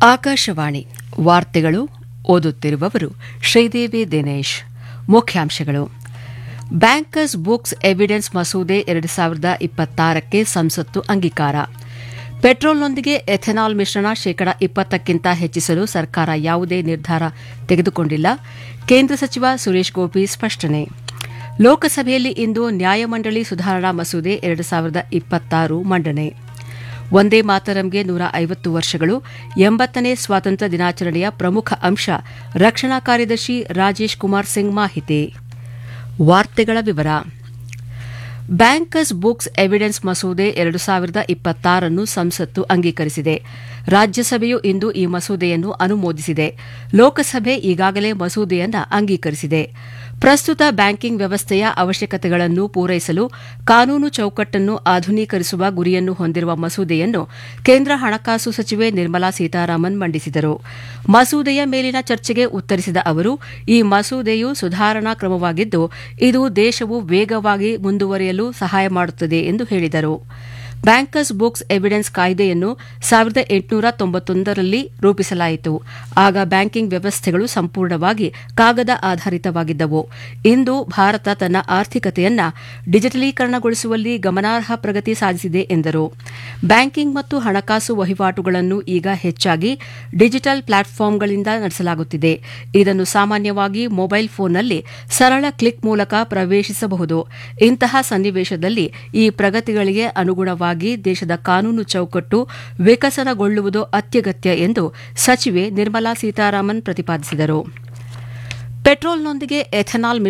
ಆಕಾಶವಾಣಿ ವಾರ್ತೆಗಳು ಓದುತ್ತಿರುವವರು ಶ್ರೀದೇವಿ ದಿನೇಶ್ ಮುಖ್ಯಾಂಶಗಳು ಬ್ಯಾಂಕರ್ಸ್ ಬುಕ್ಸ್ ಎವಿಡೆನ್ಸ್ ಮಸೂದೆ ಎರಡು ಸಾವಿರದ ಇಪ್ಪತ್ತಾರಕ್ಕೆ ಸಂಸತ್ತು ಅಂಗೀಕಾರ ಪೆಟ್ರೋಲ್ನೊಂದಿಗೆ ಎಥೆನಾಲ್ ಮಿಶ್ರಣ ಶೇಕಡ ಇಪ್ಪತ್ತಕ್ಕಿಂತ ಹೆಚ್ಚಿಸಲು ಸರ್ಕಾರ ಯಾವುದೇ ನಿರ್ಧಾರ ತೆಗೆದುಕೊಂಡಿಲ್ಲ ಕೇಂದ್ರ ಸಚಿವ ಸುರೇಶ್ ಗೋಪಿ ಸ್ಪಷ್ಟನೆ ಲೋಕಸಭೆಯಲ್ಲಿ ಇಂದು ನ್ಯಾಯಮಂಡಳಿ ಸುಧಾರಣಾ ಮಸೂದೆ ಎರಡು ಸಾವಿರದ ಇಪ್ಪತ್ತಾರು ಮಂಡನೆ ಒಂದೇ ಮಾತರಂಗೆ ನೂರ ಐವತ್ತು ವರ್ಷಗಳು ಎಂಬತ್ತನೇ ಸ್ವಾತಂತ್ರ್ಯ ದಿನಾಚರಣೆಯ ಪ್ರಮುಖ ಅಂಶ ರಕ್ಷಣಾ ಕಾರ್ಯದರ್ಶಿ ರಾಜೇಶ್ ಕುಮಾರ್ ಸಿಂಗ್ ಮಾಹಿತಿ ವಾರ್ತೆಗಳ ವಿವರ ಬ್ಯಾಂಕರ್ಸ್ ಬುಕ್ಸ್ ಎವಿಡೆನ್ಸ್ ಮಸೂದೆ ಎರಡು ಸಾವಿರದ ಇಪ್ಪತ್ತಾರನ್ನು ಸಂಸತ್ತು ಅಂಗೀಕರಿಸಿದೆ ರಾಜ್ಯಸಭೆಯು ಇಂದು ಈ ಮಸೂದೆಯನ್ನು ಅನುಮೋದಿಸಿದೆ ಲೋಕಸಭೆ ಈಗಾಗಲೇ ಮಸೂದೆಯನ್ನು ಅಂಗೀಕರಿಸಿದೆ ಪ್ರಸ್ತುತ ಬ್ಯಾಂಕಿಂಗ್ ವ್ಯವಸ್ಥೆಯ ಅವಶ್ಯಕತೆಗಳನ್ನು ಪೂರೈಸಲು ಕಾನೂನು ಚೌಕಟ್ಟನ್ನು ಆಧುನೀಕರಿಸುವ ಗುರಿಯನ್ನು ಹೊಂದಿರುವ ಮಸೂದೆಯನ್ನು ಕೇಂದ್ರ ಹಣಕಾಸು ಸಚಿವೆ ನಿರ್ಮಲಾ ಸೀತಾರಾಮನ್ ಮಂಡಿಸಿದರು ಮಸೂದೆಯ ಮೇಲಿನ ಚರ್ಚೆಗೆ ಉತ್ತರಿಸಿದ ಅವರು ಈ ಮಸೂದೆಯು ಸುಧಾರಣಾ ಕ್ರಮವಾಗಿದ್ದು ಇದು ದೇಶವು ವೇಗವಾಗಿ ಮುಂದುವರಿಯಲು ಸಹಾಯ ಮಾಡುತ್ತದೆ ಎಂದು ಹೇಳಿದರು ಬ್ಯಾಂಕರ್ಸ್ ಬುಕ್ಸ್ ಎವಿಡೆನ್ಸ್ ಕಾಯ್ದೆಯನ್ನು ಸಾವಿರದ ಎಂಟುನೂರ ತೊಂಬತ್ತೊಂದರಲ್ಲಿ ರೂಪಿಸಲಾಯಿತು ಆಗ ಬ್ಯಾಂಕಿಂಗ್ ವ್ಯವಸ್ಥೆಗಳು ಸಂಪೂರ್ಣವಾಗಿ ಕಾಗದ ಆಧಾರಿತವಾಗಿದ್ದವು ಇಂದು ಭಾರತ ತನ್ನ ಆರ್ಥಿಕತೆಯನ್ನ ಡಿಜಿಟಲೀಕರಣಗೊಳಿಸುವಲ್ಲಿ ಗಮನಾರ್ಹ ಪ್ರಗತಿ ಸಾಧಿಸಿದೆ ಎಂದರು ಬ್ಯಾಂಕಿಂಗ್ ಮತ್ತು ಹಣಕಾಸು ವಹಿವಾಟುಗಳನ್ನು ಈಗ ಹೆಚ್ಚಾಗಿ ಡಿಜಿಟಲ್ ಪ್ಲಾಟ್ಫಾರ್ಮ್ಗಳಿಂದ ನಡೆಸಲಾಗುತ್ತಿದೆ ಇದನ್ನು ಸಾಮಾನ್ಯವಾಗಿ ಮೊಬೈಲ್ ಫೋನ್ನಲ್ಲಿ ಸರಳ ಕ್ಲಿಕ್ ಮೂಲಕ ಪ್ರವೇಶಿಸಬಹುದು ಇಂತಹ ಸನ್ನಿವೇಶದಲ್ಲಿ ಈ ಪ್ರಗತಿಗಳಿಗೆ ಅನುಗುಣವಾಗಿ ದೇಶದ ಕಾನೂನು ಚೌಕಟ್ಟು ವಿಕಸನಗೊಳ್ಳುವುದು ಅತ್ಯಗತ್ಯ ಎಂದು ಸಚಿವೆ ನಿರ್ಮಲಾ ಸೀತಾರಾಮನ್ ಪ್ರತಿಪಾದಿಸಿದರು ಪೆಟ್ರೋಲ್ನೊಂದಿಗೆ ಎಥೆನಾಲ್